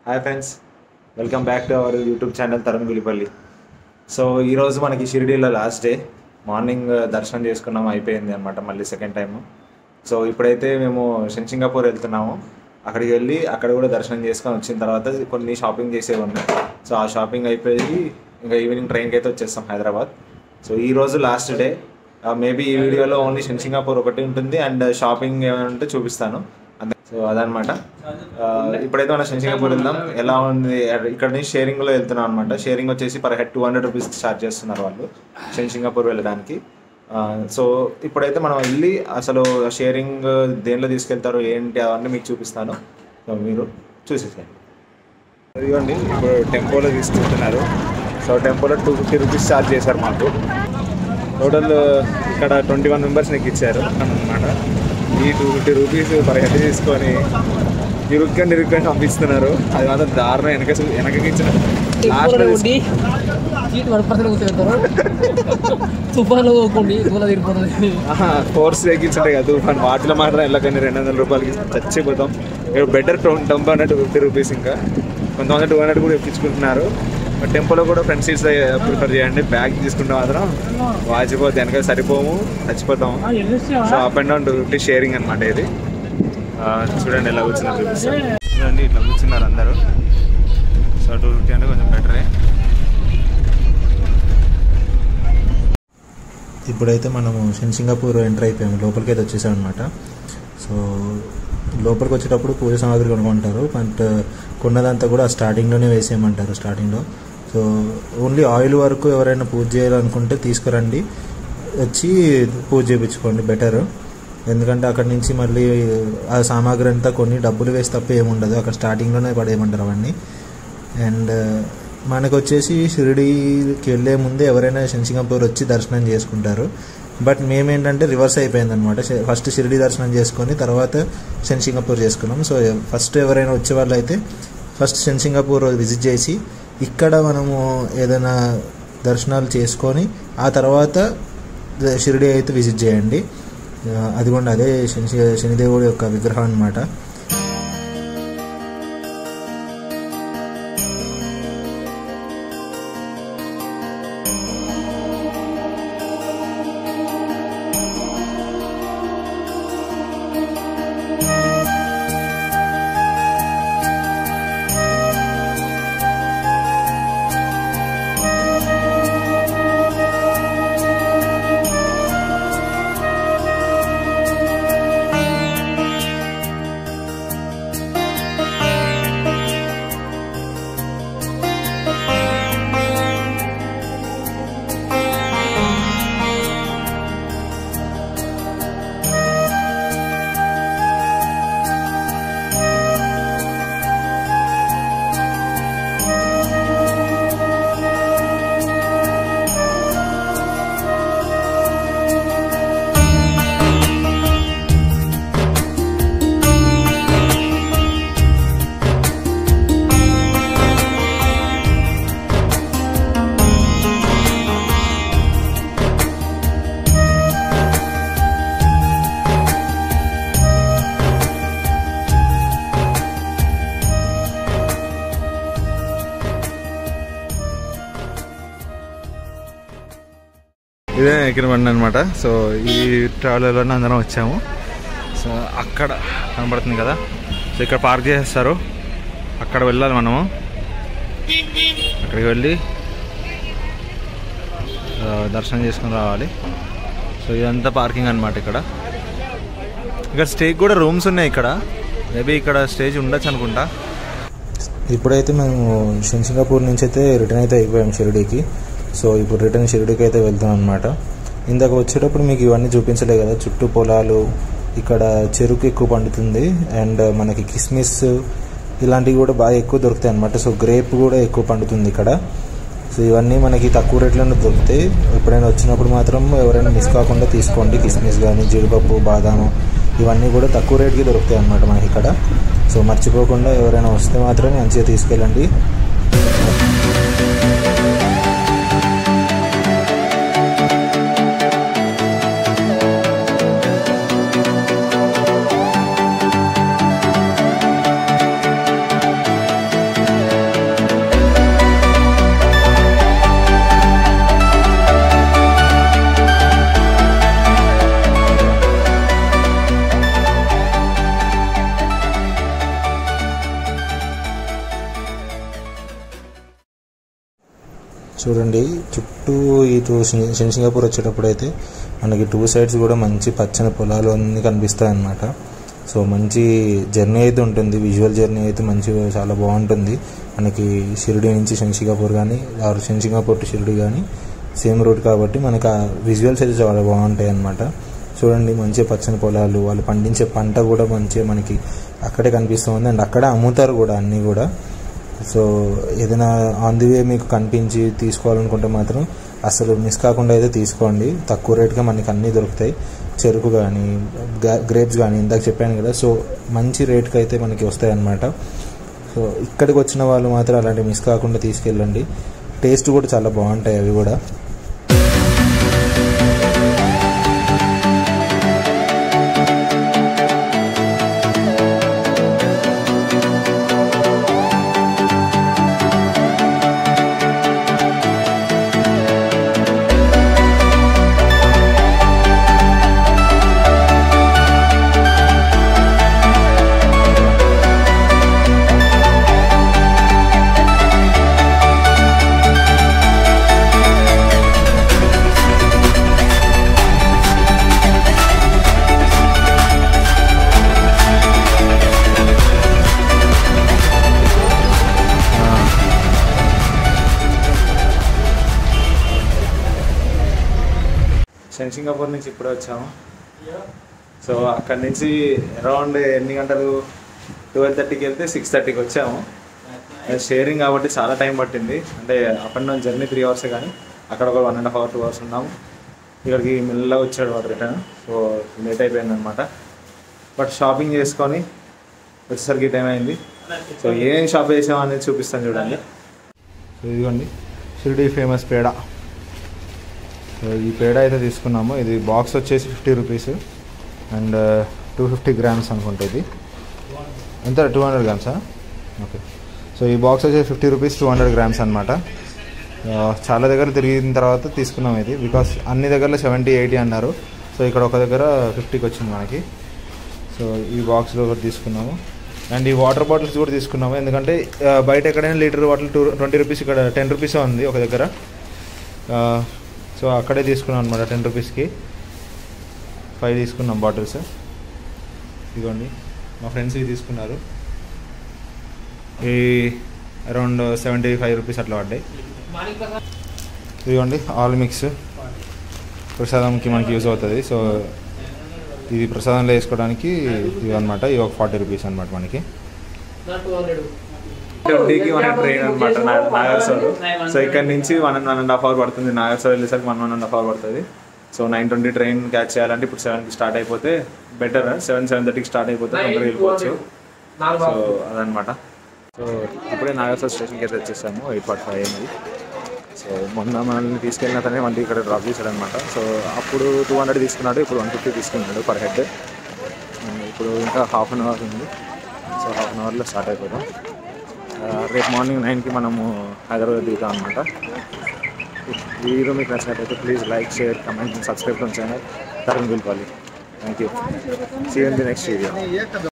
hi friends welcome back to our YouTube channel Tarun Gulipalli so ఈరోజు మనకి షిరిడీలో లాస్ట్ డే మార్నింగ్ దర్శనం చేసుకున్నాం అయిపోయింది అనమాట మళ్ళీ సెకండ్ టైం సో ఇప్పుడైతే మేము సింగాపూర్ వెళ్తున్నాము అక్కడికి వెళ్ళి అక్కడ కూడా దర్శనం చేసుకొని వచ్చిన తర్వాత కొన్ని షాపింగ్ చేసేవి ఉన్నాయి సో ఆ షాపింగ్ అయిపోయి ఇంకా ఈవినింగ్ ట్రైన్కి అయితే వచ్చేస్తాం హైదరాబాద్ సో ఈ రోజు లాస్ట్ డే మేబీ ఈ వీడియోలో ఓన్లీ సింగాపూర్ ఒకటి ఉంటుంది అండ్ షాపింగ్ ఏమైనా ఉంటే చూపిస్తాను అంతే సో అదనమాట ఆ, ఇప్పుడైతే మనం సింగాపూర్ వెళ్దాం ఎలా ఉంది ఇక్కడ నుంచి షేరింగ్లో వెళ్తున్నాం అనమాట షేరింగ్ వచ్చేసి per head two hundred rupees charge చేస్తున్నారు వాళ్ళు సింగాపూర్ వెళ్ళడానికి ఆ, సో ఇప్పుడైతే మనం వెళ్ళి అసలు షేరింగ్ దేనిలో తీసుకెళ్తారు ఏంటి అవన్నీ మీకు చూపిస్తాను సో మీరు చూసేసేయండి ఇదిగోండి ఇప్పుడు టెంపోలో తీసుకుంటున్నారు సో టెంపోలో టూ ఫిఫ్టీ రూపీస్ ఛార్జ్ చేశారు మాకు టోటల్ ఇక్కడ ట్వంటీ వన్ మెంబర్స్ నీకు ఇచ్చారు అనమాట ఈ two fifty rupees per head తీసుకొని ఇరుక్కండి ఇరుక్కండి పంపిస్తున్నారు అది మాత్రం దారుణం వెనక చూ- వెనకకి ఇచ్చిన లాస్ట్లో ఉండి సీట్ వన్ పర్సెంట్ కూర్చోబెడతారు తుఫాన్లో పోకండి దూల తిరిగిపోతుంది ఫోర్స్ ఎక్కించుంటాయి కదా తుఫాన్ వాటిలో మాత్రం వెళ్ళకండి రెండు వందల రూపాయలకి చచ్చిపోతాం ఇక్కడ better tempo hundred fifty rupees ఇంకా కొంతమంది టూ హండ్రెడ్ కూడా ఎక్కించుకుంటున్నారు బట్ టెంపోలో కూడా ఫ్రంట్ సీట్స్ ప్రిఫర్ చేయండి బ్యాగ్ తీసుకుంటే మాత్రం వాచిపోతే వెనక సరిపోము చచ్చిపోతాము so up and down two fifty sharing అనమాట ఇది ఆ, చూడండి ఎలా కూర్చున్నారు చూపిస్తాను చూడండి ఇట్లా కూర్చున్నారు అందరూ సో టూ ఫిఫ్టీ అంటే కొంచెం బెటరే ఇప్పుడైతే మనము సింగాపూర్ ఎంటర్ అయిపోయాము లోపలికి అయితే వచ్చేసాం అనమాట సో లోపలికి వచ్చేటప్పుడు పూజ సామాగ్రి కొనుక్కుంటారు బట్ కొన్నదంతా కూడా స్టార్టింగ్లోనే వేసేయమంటారు స్టార్టింగ్లో సో ఓన్లీ ఆయిల్ వరకు ఎవరైనా పూజ చేయాలనుకుంటే తీసుకురండి వచ్చి పూజ చేయించుకోండి బెటర్ ఎందుకంటే అక్కడ నుంచి మళ్ళీ ఆ సామాగ్రి అంతా కొన్ని డబ్బులు వేసి తప్ప ఏముండదు అక్కడ స్టార్టింగ్లోనే పడేయమంటారు అవన్నీ అండ్ మనకు వచ్చేసి షిరిడీకి వెళ్ళే ముందే ఎవరైనా సింగాపూర్ వచ్చి దర్శనం చేసుకుంటారు బట్ మేమేంటంటే రివర్స్ అయిపోయింది అనమాట ఫస్ట్ షిరిడి దర్శనం చేసుకొని తర్వాత సింగాపూర్ చేసుకున్నాం సో ఫస్ట్ ఎవరైనా వచ్చే వాళ్ళు అయితే ఫస్ట్ సింగాపూర్ విజిట్ చేసి ఇక్కడ మనము ఏదైనా దర్శనాలు చేసుకొని ఆ తర్వాత షిరిడి అయితే విజిట్ చేయండి ఆ, అదిగోండి అదే శని శనిదేవుడి యొక్క విగ్రహం అనమాట ఇదే ఎక్కిన బండి అనమాట సో ఈ ట్రావెలర్లోనే అందరం వచ్చాము సో అక్కడ కనబడుతుంది కదా సో ఇక్కడ పార్క్ చేసేస్తారు అక్కడ వెళ్ళాలి మనము అక్కడికి వెళ్ళి ఆ, దర్శనం చేసుకుని రావాలి సో ఇదంతా పార్కింగ్ అనమాట ఇక్కడ ఇక్కడ స్టేకి కూడా రూమ్స్ ఉన్నాయి ఇక్కడ మేబీ ఇక్కడ స్టేజ్ ఉండొచ్చు అనుకుంటా ఇప్పుడైతే మేము సింగాపూర్ నుంచి అయితే రిటర్న్ అయితే అయిపోయాం షిరిడీకి సో ఇప్పుడు రిటర్న్ షిరిడీకి అయితే వెళ్తాం అనమాట ఇందాక వచ్చేటప్పుడు మీకు ఇవన్నీ చూపించలే కదా చుట్టూ పొలాలు ఇక్కడ చెరుకు ఎక్కువ పండుతుంది అండ్ మనకి కిస్మిస్ ఇలాంటివి కూడా బాగా ఎక్కువ దొరుకుతాయి అనమాట సో గ్రేప్ కూడా ఎక్కువ పండుతుంది ఇక్కడ సో ఇవన్నీ మనకి తక్కువ రేట్లోనే దొరుకుతాయి ఎప్పుడైనా వచ్చినప్పుడు మాత్రం ఎవరైనా మిస్ కాకుండా తీసుకోండి కిస్మిస్ కానీ జీడిపప్పు బాదాము ఇవన్నీ కూడా తక్కువ రేట్కి దొరుకుతాయి అన్నమాట మనకి ఇక్కడ సో మర్చిపోకుండా ఎవరైనా వస్తే మాత్రం మంచిగా తీసుకెళ్ళండి చూడండి చుట్టూ ఇటు శని- శని సింగపూర్ వచ్చేటప్పుడు అయితే మనకి టూ సైడ్స్ కూడా మంచి పచ్చని పొలాలు అన్నీ కనిపిస్తాయి అన్నమాట సో మంచి జర్నీ అయితే ఉంటుంది విజువల్ జర్నీ అయితే మంచి చాలా బాగుంటుంది మనకి షిరిడి నుంచి శంషికాపూర్ కానీ ఆర్ శంషికాపూర్ టు షిరిడి కానీ సేమ్ రూట్ కాబట్టి మనకి ఆ విజువల్స్ అయితే చాలా బాగుంటాయి అన్నమాట చూడండి మంచి పచ్చని పొలాలు వాళ్ళు పండించే పంట కూడా మంచిగా మనకి అక్కడే కనిపిస్తుంది అండ్ అక్కడే అమ్ముతారు కూడా అన్నీ కూడా సో ఏదైనా ఆన్ ది వే మీకు కనిపించి తీసుకోవాలనుకుంటే మాత్రం అసలు మిస్ కాకుండా అయితే తీసుకోండి తక్కువ రేట్గా మనకి అన్నీ దొరుకుతాయి చెరుకు కానీ గ్రేప్స్ కానీ ఇందాక చెప్పాను కదా సో మంచి రేట్కి అయితే మనకి వస్తాయి అన్నమాట సో ఇక్కడికి వచ్చిన వాళ్ళు మాత్రం అలాంటి మిస్ కాకుండా తీసుకెళ్ళండి టేస్ట్ కూడా చాలా బాగుంటాయి అవి కూడా సింగపూర్ నుంచి ఇప్పుడే వచ్చాము సో అక్కడి నుంచి అరౌండ్ ఎన్ని గంటలు ట్వెల్వ్ థర్టీకి వెళ్తే సిక్స్ థర్టీకి వచ్చాము షేరింగ్ కాబట్టి చాలా టైం పట్టింది అంటే up and down journey three hours కానీ అక్కడ ఒక one and half hour two hours ఉన్నాము ఇక్కడికి మెల్లగా వచ్చాడు వాడు రిటర్న్ సో లేట్ అయిపోయింది అనమాట బట్ షాపింగ్ చేసుకొని వచ్చేసరికి టైం అయింది సో ఏం షాప్ చేసాం అనేది చూపిస్తాను చూడండి సో ఇదిగోండి షిరిడి ఫేమస్ పేడ సో ఈ పేడ అయితే తీసుకున్నాము ఇది బాక్స్ వచ్చేసి fifty rupees and two fifty grams అనుకుంటా ఇది ఎంత టూ హండ్రెడ్ గ్రామ్సా ఓకే సో ఈ బాక్స్ వచ్చేసి fifty rupees two hundred grams అనమాట చాలా దగ్గర తిరిగిన తర్వాత తీసుకున్నాం ఇది బికాస్ అన్ని దగ్గరలో సెవెంటీ ఎయిటీ అన్నారు సో ఇక్కడ ఒక దగ్గర ఫిఫ్టీకి వచ్చింది మనకి సో ఈ బాక్స్లో ఒకటి తీసుకున్నాము అండ్ ఈ వాటర్ బాటిల్స్ కూడా తీసుకున్నాము ఎందుకంటే ఆ, బయట ఎక్కడైనా litre bottle two twenty rupees ఇక్కడ టెన్ రూపీస్ ఉంది ఒక దగ్గర ఆ, సో అక్కడే తీసుకున్నాం అనమాట టెన్ రూపీస్కి ఫైవ్ తీసుకున్నాం బాటిల్స్ ఇదిగోండి మా ఫ్రెండ్స్ ఇవి తీసుకున్నారు ఈ అరౌండ్ సెవెంటీ ఫైవ్ రూపీస్ అట్లా పడ్డాయి ఇదిగోండి ఆల్ మిక్స్ ప్రసాదంకి మనకి యూజ్ అవుతుంది సో ఇది ప్రసాదంలో వేసుకోవడానికి ఇవి అనమాట ఇవి ఒక ఫార్టీ రూపీస్ అనమాట మనకి టూ హండ్రెడ్ ట్వంటీకి మన ట్రైన్ అనమాట నాగర్సోలు సో ఇక్కడ నుంచి one and one and half hour పడుతుంది నాగర్సోల్ వెళ్ళేసరికి one one and half hour పడుతుంది so nine twenty train catch చేయాలంటే ఇప్పుడు సెవెన్కి స్టార్ట్ అయిపోతే బెటర్ సెవెన్ సెవెన్ థర్టీకి స్టార్ట్ అయిపోతే తొందరగా వెళ్ళిపోవచ్చు సో అదనమాట సో ఇప్పుడే నాగర్సోల్ స్టేషన్కి అయితే వచ్చేసాము ఎయిట్ ఫార్టీ ఫైవ్ అయింది సో మొన్న మనల్ని తీసుకెళ్ళిన అతనే మళ్ళీ ఇక్కడ డ్రాప్ చేశాడు అనమాట సో అప్పుడు టూ హండ్రెడ్ తీసుకున్నాడు ఇప్పుడు వన్ ఫిఫ్టీ తీసుకున్నాడు పర్ హెడ్ ఇప్పుడు ఇంకా హాఫ్ అన్ అవర్ ఉంది సో హాఫ్ అన్ అవర్లో స్టార్ట్ అయిపోతాం ఆ, రేపు మార్నింగ్ నైన్కి మనము హైదరాబాద్ దిగుతాం అనమాట ఈ వీడియో మీకు నచ్చినట్లయితే please like share comment subscribe to channel Tarun Gulipalli thank you see in the next video